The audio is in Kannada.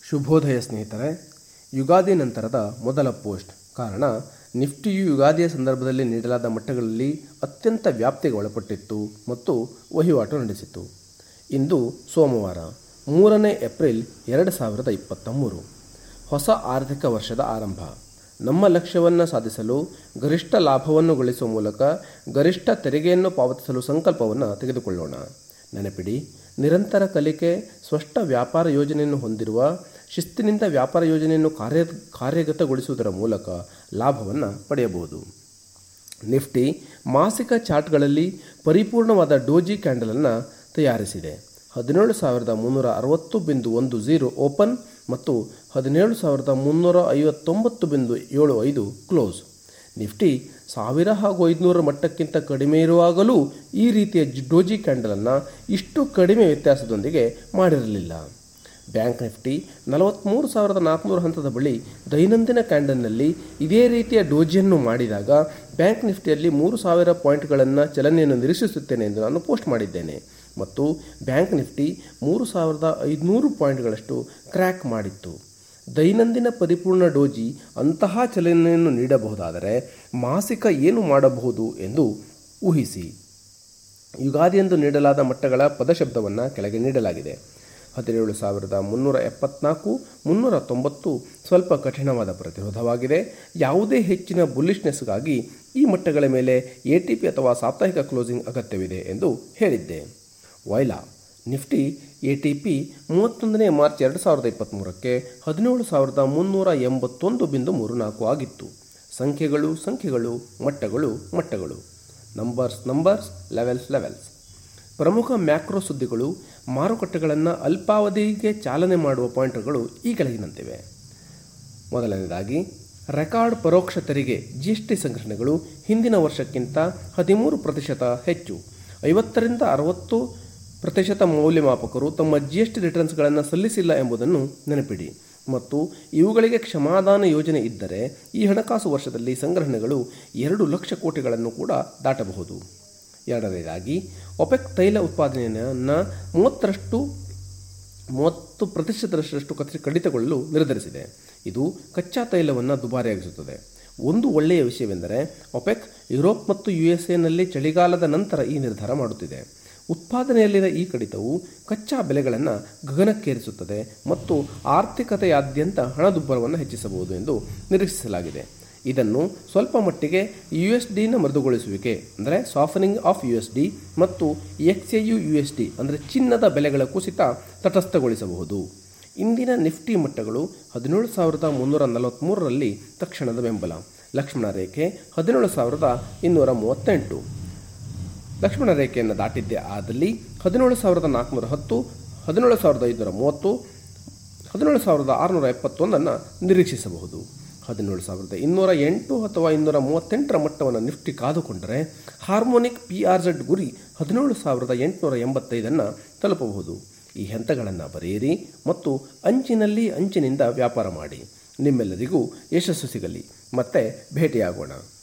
ಶುಭೋದಯ ಸ್ನೇಹಿತರೆ ಯುಗಾದಿ ನಂತರದ ಮೊದಲ ಪೋಸ್ಟ್ ಕಾರಣ ನಿಫ್ಟಿಯು ಯುಗಾದಿಯ ಸಂದರ್ಭದಲ್ಲಿ ನೀಡಲಾದ ಮಟ್ಟಗಳಲ್ಲಿ ಅತ್ಯಂತ ವ್ಯಾಪ್ತಿಗೆ ಒಳಪಟ್ಟಿತ್ತು ಮತ್ತು ವಹಿವಾಟು ನಡೆಸಿತು ಇಂದು ಸೋಮವಾರ ಮೂರನೇ ಏಪ್ರಿಲ್ ಎರಡು ಸಾವಿರದ ಇಪ್ಪತ್ತ ಮೂರು ಹೊಸ ಆರ್ಥಿಕ ವರ್ಷದ ಆರಂಭ ನಮ್ಮ ಲಕ್ಷ್ಯವನ್ನು ಸಾಧಿಸಲು ಗರಿಷ್ಠ ಲಾಭವನ್ನು ಗಳಿಸುವ ಮೂಲಕ ಗರಿಷ್ಠ ತೆರಿಗೆಯನ್ನು ಪಾವತಿಸಲು ಸಂಕಲ್ಪವನ್ನು ತೆಗೆದುಕೊಳ್ಳೋಣ ನೆನಪಿಡಿ ನಿರಂತರ ಕಲಿಕೆ ಸ್ಪಷ್ಟ ವ್ಯಾಪಾರ ಯೋಜನೆಯನ್ನು ಹೊಂದಿರುವ ಶಿಸ್ತಿನಿಂದ ವ್ಯಾಪಾರ ಯೋಜನೆಯನ್ನು ಕಾರ್ಯ ಕಾರ್ಯಗತಗೊಳಿಸುವುದರ ಮೂಲಕ ಲಾಭವನ್ನು ಪಡೆಯಬಹುದು ನಿಫ್ಟಿ ಮಾಸಿಕ ಚಾರ್ಟ್ಗಳಲ್ಲಿ ಪರಿಪೂರ್ಣವಾದ ಡೋಜಿ ಕ್ಯಾಂಡಲನ್ನು ತಯಾರಿಸಿದೆ ಹದಿನೇಳು ಸಾವಿರದ ಮುನ್ನೂರ ಅರವತ್ತು ಬಿಂದು ಒಂದು ಝೀರೋ ಓಪನ್ ಮತ್ತು ಹದಿನೇಳು ಸಾವಿರದ ಮುನ್ನೂರ ಐವತ್ತೊಂಬತ್ತು ಬಿಂದು ಏಳು ಐದು ಕ್ಲೋಸ್ ನಿಫ್ಟಿ ಸಾವಿರ ಹಾಗೂ ಐದುನೂರ ಮಟ್ಟಕ್ಕಿಂತ ಕಡಿಮೆ ಇರುವಾಗಲೂ ಈ ರೀತಿಯ ಜಿ- ಡೋಜಿ ಕ್ಯಾಂಡಲನ್ನು ಇಷ್ಟು ಕಡಿಮೆ ವ್ಯತ್ಯಾಸದೊಂದಿಗೆ ಮಾಡಿರಲಿಲ್ಲ ಬ್ಯಾಂಕ್ ನಿಫ್ಟಿ ನಲವತ್ತ್ಮೂರು ಸಾವಿರದ ನಾಲ್ಕುನೂರು ಹಂತದ ಬಳಿ ದೈನಂದಿನ ಕ್ಯಾಂಡಲ್ನಲ್ಲಿ ಇದೇ ರೀತಿಯ ಡೋಜಿಯನ್ನು ಮಾಡಿದಾಗ ಬ್ಯಾಂಕ್ ನಿಫ್ಟಿಯಲ್ಲಿ ಮೂರು ಸಾವಿರ ಪಾಯಿಂಟ್ಗಳನ್ನು ಚಲನೆಯನ್ನು ನಿರೀಕ್ಷಿಸುತ್ತೇನೆ ಎಂದು ನಾನು ಪೋಸ್ಟ್ ಮಾಡಿದ್ದೇನೆ ಮತ್ತು ಬ್ಯಾಂಕ್ ನಿಫ್ಟಿ ಮೂರು ಸಾವಿರದ ಐದುನೂರು ಪಾಯಿಂಟ್ಗಳಷ್ಟು ಕ್ರ್ಯಾಕ್ ಮಾಡಿತ್ತು ದೈನಂದಿನ ಪರಿಪೂರ್ಣ ಡೋಜಿ ಅಂತಹ ಚಲನೆಯನ್ನು ನೀಡಬಹುದಾದರೆ ಮಾಸಿಕ ಏನು ಮಾಡಬಹುದು ಎಂದು ಊಹಿಸಿ ಯುಗಾದಿಯಂದು ನೀಡಲಾದ ಮಟ್ಟಗಳ ಪದಶಬ್ದವನ್ನು ಕೆಳಗೆ ನೀಡಲಾಗಿದೆ ಹದಿನೇಳು ಸಾವಿರದ ಮುನ್ನೂರ ಎಪ್ಪತ್ನಾಲ್ಕು ಮುನ್ನೂರ ತೊಂಬತ್ತು ಸ್ವಲ್ಪ ಕಠಿಣವಾದ ಪ್ರತಿರೋಧವಾಗಿದೆ ಯಾವುದೇ ಹೆಚ್ಚಿನ ಬುಲ್ಲಿಶ್ನೆಸ್ಗಾಗಿ ಈ ಮಟ್ಟಗಳ ಮೇಲೆ ಎ ಟಿ ಪಿ ಅಥವಾ ಸಾಪ್ತಾಹಿಕ ಕ್ಲೋಸಿಂಗ್ ಅಗತ್ಯವಿದೆ ಎಂದು ಹೇಳಿದ್ದೆ ವೈಲಾ ನಿಫ್ಟಿ ಎ ಟಿ ಪಿ ಮೂವತ್ತೊಂದನೇ ಮಾರ್ಚ್ ಎರಡು ಸಾವಿರದ ಇಪ್ಪತ್ತ್ಮೂರಕ್ಕೆ ಹದಿನೇಳು ಸಾವಿರದ ಮುನ್ನೂರ ಎಂಬತ್ತೊಂದು ಬಿಂದು ಮೂರು ನಾಲ್ಕು ಆಗಿತ್ತು ಸಂಖ್ಯೆಗಳು ಸಂಖ್ಯೆಗಳು ಮಟ್ಟಗಳು ಮಟ್ಟಗಳು ನಂಬರ್ಸ್ ನಂಬರ್ಸ್ ಲೆವೆಲ್ಸ್ ಲೆವೆಲ್ಸ್ ಪ್ರಮುಖ ಮ್ಯಾಕ್ರೋ ಸುದ್ದಿಗಳು ಮಾರುಕಟ್ಟೆಗಳನ್ನು ಅಲ್ಪಾವಧಿಗೆ ಚಾಲನೆ ಮಾಡುವ ಪಾಯಿಂಟ್ಗಳು ಈ ಕೆಳಗಿನಂತಿವೆ ಮೊದಲನೇದಾಗಿ ರೆಕಾರ್ಡ್ ಪರೋಕ್ಷ ತೆರಿಗೆ ಜಿ ಎಸ್ ಟಿ ಸಂಗ್ರಹಣೆಗಳು ಹಿಂದಿನ ವರ್ಷಕ್ಕಿಂತ ಹದಿಮೂರು ಪ್ರತಿಶತ ಹೆಚ್ಚು ಐವತ್ತರಿಂದ ಅರವತ್ತು ಪ್ರತಿಶತ ಮೌಲ್ಯಮಾಪಕರು ತಮ್ಮ ಜಿ ಎಸ್ ಟಿ ರಿಟರ್ನ್ಸ್ಗಳನ್ನು ಸಲ್ಲಿಸಿಲ್ಲ ಎಂಬುದನ್ನು ನೆನಪಿಡಿ ಮತ್ತು ಇವುಗಳಿಗೆ ಕ್ಷಮಾದಾನ ಯೋಜನೆ ಇದ್ದರೆ ಈ ಹಣಕಾಸು ವರ್ಷದಲ್ಲಿ ಸಂಗ್ರಹಣೆಗಳು ಎರಡು ಲಕ್ಷ ಕೋಟಿಗಳನ್ನು ಕೂಡ ದಾಟಬಹುದು ಎರಡನೇದಾಗಿ ಒಪೆಕ್ ತೈಲ ಉತ್ಪಾದನೆಯನ್ನು ಮೂವತ್ತರಷ್ಟು ಮೂವತ್ತು ಪ್ರತಿಶತದಷ್ಟು ಕತ್ರಿ ಕಡಿತಗೊಳ್ಳಲು ನಿರ್ಧರಿಸಿದೆ ಇದು ಕಚ್ಚಾ ತೈಲವನ್ನು ದುಬಾರಿಯಾಗಿಸುತ್ತದೆ ಒಂದು ಒಳ್ಳೆಯ ವಿಷಯವೆಂದರೆ ಒಪೆಕ್ ಯುರೋಪ್ ಮತ್ತು ಯು ಎಸ್ ಎನಲ್ಲಿ ಚಳಿಗಾಲದ ನಂತರ ಈ ನಿರ್ಧಾರ ಮಾಡುತ್ತಿದೆ ಉತ್ಪಾದನೆಯಲ್ಲಿನ ಈ ಕಡಿತವು ಕಚ್ಚಾ ಬೆಲೆಗಳನ್ನು ಗಗನಕ್ಕೇರಿಸುತ್ತದೆ ಮತ್ತು ಆರ್ಥಿಕತೆಯಾದ್ಯಂತ ಹಣದುಬ್ಬರವನ್ನು ಹೆಚ್ಚಿಸಬಹುದು ಎಂದು ನಿರೀಕ್ಷಿಸಲಾಗಿದೆ ಇದನ್ನು ಸ್ವಲ್ಪ ಮಟ್ಟಿಗೆ ಯು ಎಸ್ ಡಿನ ಮೃದುಗೊಳಿಸುವಿಕೆ ಅಂದರೆ softening of U S D ಮತ್ತು X A U U S D ಅಂದರೆ ಚಿನ್ನದ ಬೆಲೆಗಳ ಕುಸಿತ ತಟಸ್ಥಗೊಳಿಸಬಹುದು ಇಂದಿನ ನಿಫ್ಟಿ ಮಟ್ಟಗಳು ಹದಿನೇಳು ಸಾವಿರದ ಮುನ್ನೂರ ನಲವತ್ತ್ಮೂರರಲ್ಲಿ ತಕ್ಷಣದ ಬೆಂಬಲ ಲಕ್ಷ್ಮಣ ರೇಖೆ ಹದಿನೇಳು ಸಾವಿರದ ಇನ್ನೂರ ಮೂವತ್ತೆಂಟು ಲಕ್ಷ್ಮಣ ರೇಖೆಯನ್ನು ದಾಟಿದ್ದೇ ಆದಲ್ಲಿ ಹದಿನೇಳು ಸಾವಿರದ ನಾಲ್ಕುನೂರ ಹತ್ತು ಹದಿನೇಳು ಸಾವಿರದ ಐದುನೂರ ಮೂವತ್ತು ಹದಿನೇಳು ಸಾವಿರದ ಆರುನೂರ ಎಪ್ಪತ್ತೊಂದನ್ನು ನಿರೀಕ್ಷಿಸಬಹುದು ಹದಿನೇಳು ಸಾವಿರದ ಇನ್ನೂರ ಎಂಟು ಅಥವಾ ಇನ್ನೂರ ಮೂವತ್ತೆಂಟರ ಮಟ್ಟವನ್ನು ನಿಫ್ಟಿ ಕಾದುಕೊಂಡರೆ ಹಾರ್ಮೋನಿಕ್ ಪಿ ಆರ್ ಝೆಡ್ ಗುರಿ ಹದಿನೇಳು ಸಾವಿರದ ಎಂಟುನೂರ ಎಂಬತ್ತೈದನ್ನು ತಲುಪಬಹುದು ಈ ಹಂತಗಳನ್ನು ಬರೆಯಿರಿ ಮತ್ತು ಅಂಚಿನಲ್ಲಿ ಅಂಚಿನಿಂದ ವ್ಯಾಪಾರ ಮಾಡಿ ನಿಮ್ಮೆಲ್ಲರಿಗೂ ಯಶಸ್ಸು ಸಿಗಲಿ ಮತ್ತೆ ಭೇಟಿಯಾಗೋಣ